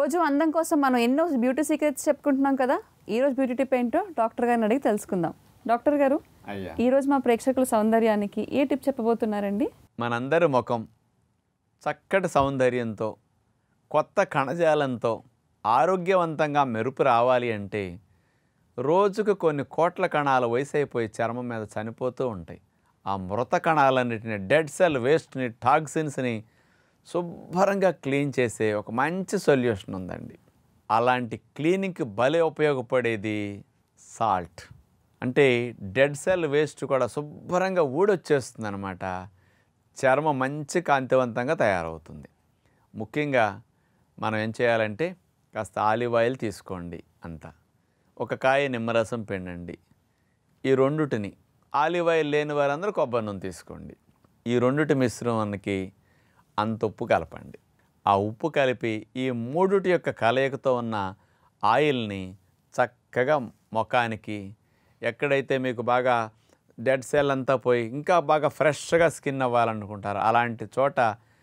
రోజు అందం కోసం మనం ఎన్నో బ్యూటీ సీక్రెట్స్ చెప్పుకుంటున్నాం కదా ఈ రోజు బ్యూటీ టిప్ ఏంటో డాక్టర్ గారిని అడిగి తెలుసుకుందాం డాక్టర్ గారు అయ్యా ఈ రోజు మా ప్రేక్షకుల సౌందర్యానికి ఏ టిప్ చెప్పబోతున్నారండి మనందరి ముఖం చక్కటి సౌందర్యంతో కొత్త కణజాలంతో ఆరోగ్యవంతంగా మెరుపు రావాలి అంటే రోజుకు కొన్ని కోట్ల కణాలు వయసు అయిపోయి చర్మం మీద చనిపోతూ ఉంటాయి ఆ మృత కణాలన్నిటిని డెడ్ సెల్ వేస్ట్ని టాక్సిన్స్ని శుభ్రంగా క్లీన్ చేసే ఒక మంచి సొల్యూషన్ ఉందండి అలాంటి క్లీనింగ్కి భలే ఉపయోగపడేది సాల్ట్ అంటే డెడ్ సెల్ వేస్ట్ కూడా శుభ్రంగా ఊడొచ్చేస్తుంది అనమాట చర్మం మంచి కాంతివంతంగా తయారవుతుంది ముఖ్యంగా మనం ఏం చేయాలంటే కాస్త ఆలివ్ ఆయిల్ తీసుకోండి అంతా ఒక కాయ నిమ్మరసం పిండండి ఈ రెండుటిని ఆలివ్ ఆయిల్ లేని వారందరూ కొబ్బరి నూనె తీసుకోండి ఈ రెండుటి మిశ్రమానికి అంత ఉప్పు కలపండి ఆ ఉప్పు కలిపి ఈ మూడుటి యొక్క కలయికతో ఉన్న ఆయిల్ని చక్కగా ముఖానికి ఎక్కడైతే మీకు బాగా డెడ్ సెల్ అంతా పోయి ఇంకా బాగా ఫ్రెష్గా స్కిన్ అవ్వాలనుకుంటారు అలాంటి చోట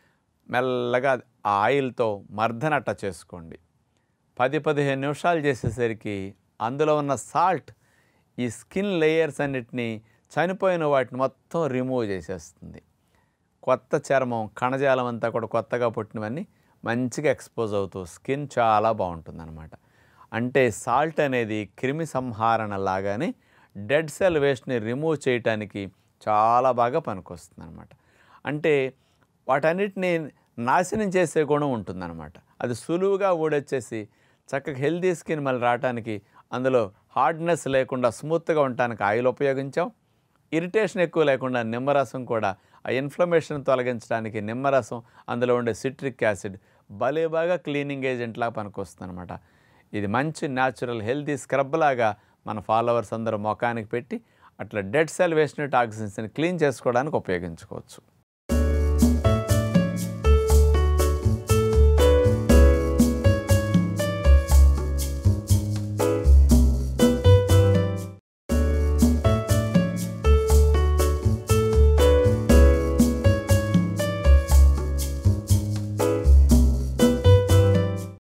మెల్లగా ఆ ఆయిల్తో మర్దనట్ట చేసుకోండి పది పదిహేను నిమిషాలు చేసేసరికి అందులో ఉన్న సాల్ట్ ఈ స్కిన్ లేయర్స్ అన్నిటినీ చనిపోయిన వాటిని మొత్తం రిమూవ్ చేసేస్తుంది కొత్త చర్మం కణజాలం అంతా కూడా కొత్తగా పుట్టినవన్నీ మంచిగా ఎక్స్పోజ్ అవుతూ స్కిన్ చాలా బాగుంటుందన్నమాట అంటే సాల్ట్ అనేది క్రిమి సంహారణ లాగానే డెడ్ సెల్ వేస్ట్ని రిమూవ్ చేయటానికి చాలా బాగా పనికొస్తుంది అనమాట అంటే వాటన్నిటిని నాశనం చేసే గుణం ఉంటుందన్నమాట అది సులువుగా ఊడొచ్చేసి చక్కగా హెల్దీ స్కిన్ మళ్ళీ రావడానికి అందులో హార్డ్నెస్ లేకుండా స్మూత్గా ఉండటానికి ఆయిల్ ఉపయోగించాం ఇరిటేషన్ ఎక్కువ లేకుండా నిమ్మరసం కూడా ఆ ఇన్ఫ్లమేషన్ తొలగించడానికి నిమ్మరసం అందులో ఉండే సిట్రిక్ యాసిడ్ భలే బాగా క్లీనింగ్ ఏజెంట్లా పనికొస్తుంది అనమాట ఇది మంచి న్యాచురల్ హెల్తీ స్క్రబ్ లాగా మన ఫాలోవర్స్ అందరూ ముఖానికి పెట్టి అట్లా డెడ్ సెల్ వేస్ట్ టాక్సిన్స్ని క్లీన్ చేసుకోవడానికి ఉపయోగించుకోవచ్చు